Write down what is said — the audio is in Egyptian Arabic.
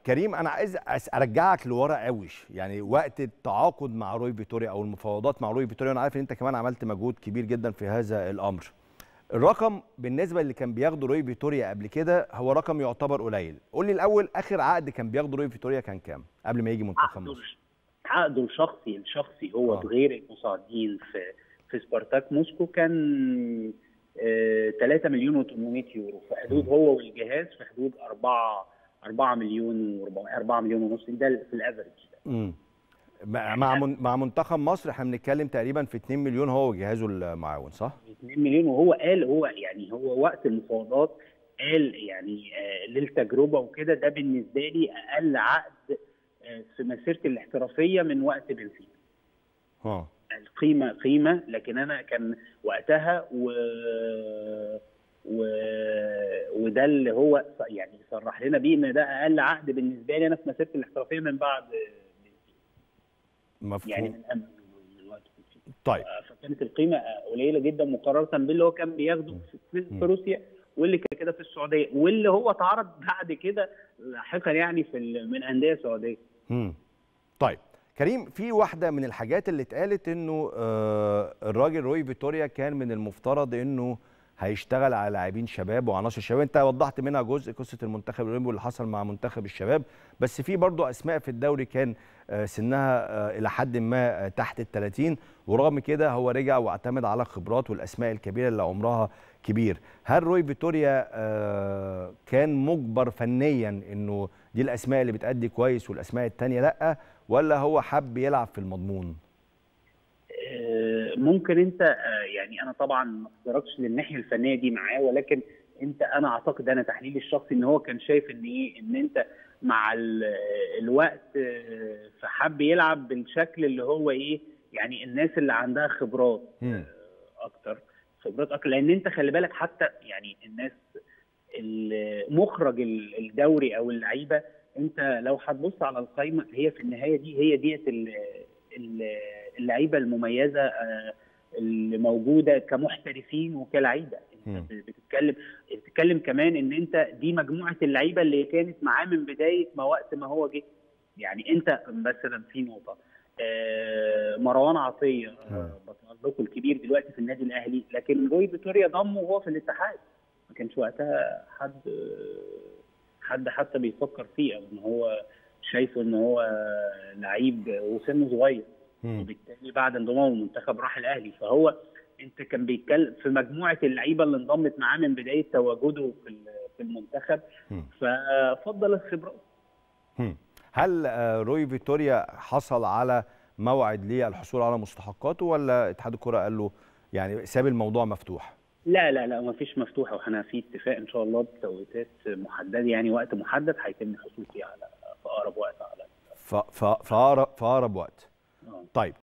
كريم انا عايز أس- ارجعك لورا قوي يعني وقت التعاقد مع روي فيتوريا او المفاوضات مع روي فيتوريا انا عارف ان انت كمان عملت مجهود كبير جدا في هذا الامر الرقم بالنسبه اللي كان بياخده روي فيتوريا قبل كده هو رقم يعتبر قليل قول لي الاول اخر عقد كان بياخده روي فيتوريا كان كام قبل ما يجي منتخب عقده مصر عقده الشخصي الشخصي هو آه. بغير المساعدين في في سبارتاك موسكو كان آه 3 مليون و800 يورو في حدود هو والجهاز في حدود 4 4 مليون و 4 مليون ونص ده في الافرج ده امم مع مع من- مع منتخب مصر احنا بنتكلم تقريبا في 2 مليون هو وجهازه المعاون صح 2 مليون وهو قال هو يعني هو وقت المفاوضات قال يعني آه للتجربه وكده ده بالنسبه لي اقل عقد آه في مسيرتي الاحترافيه من وقت بنفيكا ها القيمه قيمه لكن انا كان وقتها و... و... وده اللي هو ص- يعني صرح لنا بيه ان ده اقل عقد بالنسبه لي انا في مسيرتي الاحترافيه من بعد مفهوم يعني من قبل من وقت بنفيكا. طيب فكانت القيمه قليله جدا مقارنه باللي هو كان بياخده في, في روسيا واللي كان كده في السعوديه واللي هو اتعرض بعد كده لاحقا يعني في ال- من انديه سعوديه مم. طيب كريم في واحدة من الحاجات اللي اتقالت انه آه الراجل روي فيتوريا كان من المفترض انه هيشتغل على لاعبين شباب وعناصر شباب انت وضحت منها جزء قصة المنتخب الاولمبي واللي حصل مع منتخب الشباب بس في برضو اسماء في الدوري كان آه سنها آه الى حد ما آه تحت ال 30 ورغم كده هو رجع واعتمد على خبرات والاسماء الكبيرة اللي عمرها كبير هل روي فيتوريا آه كان مجبر فنيا انه دي الاسماء اللي بتأدي كويس والاسماء التانية لا ولا هو حب يلعب في المضمون آه، ممكن انت آه، يعني انا طبعا ما اتطرقتش للناحيه الفنيه دي معاه ولكن انت انا اعتقد انا تحليلي الشخصي ان هو كان شايف ان ايه ان انت مع ال- الوقت آه، فحب يلعب بالشكل اللي هو ايه يعني الناس اللي عندها خبرات مم. اكتر خبرات اكتر لان انت خلي بالك حتى يعني الناس ال- مخرج ال- الدوري او اللعيبه انت لو هتبص على القائمه هي في النهايه دي هي ديت ال- ال- اللعيبه المميزه آه، اللي موجوده كمحترفين وكلعيبه مم. انت بتتكلم بتتكلم كمان ان انت دي مجموعه اللعيبه اللي كانت معاه من بدايه ما وقت ما هو جه يعني انت مثلا في نقطه آه، مروان عطيه آه، بتألقه الكبير دلوقتي في النادي الاهلي لكن روي فيتوريا ضمه وهو في الاتحاد ما كانش وقتها حد حد حتى بيفكر فيه او ان هو شايفه ان هو لعيب وسنه صغير مم. وبالتالي بعد انضمامه المنتخب راح الاهلي فهو انت كان بيتكلم في مجموعه اللعيبه اللي انضمت معاه من بدايه تواجده في ال- في المنتخب مم. ففضل الخبرات مم. هل آه، روي فيتوريا حصل على موعد للحصول على مستحقاته ولا اتحاد الكرة قال له يعني ساب الموضوع مفتوح لا لا لا ما فيش مفتوحه واحنا في اتفاق ان شاء الله بتوقيتات محدده يعني وقت محدد هيتم الحصول فيه على في اقرب وقت على ف- ف- في أقرب في أقرب وقت آه. طيب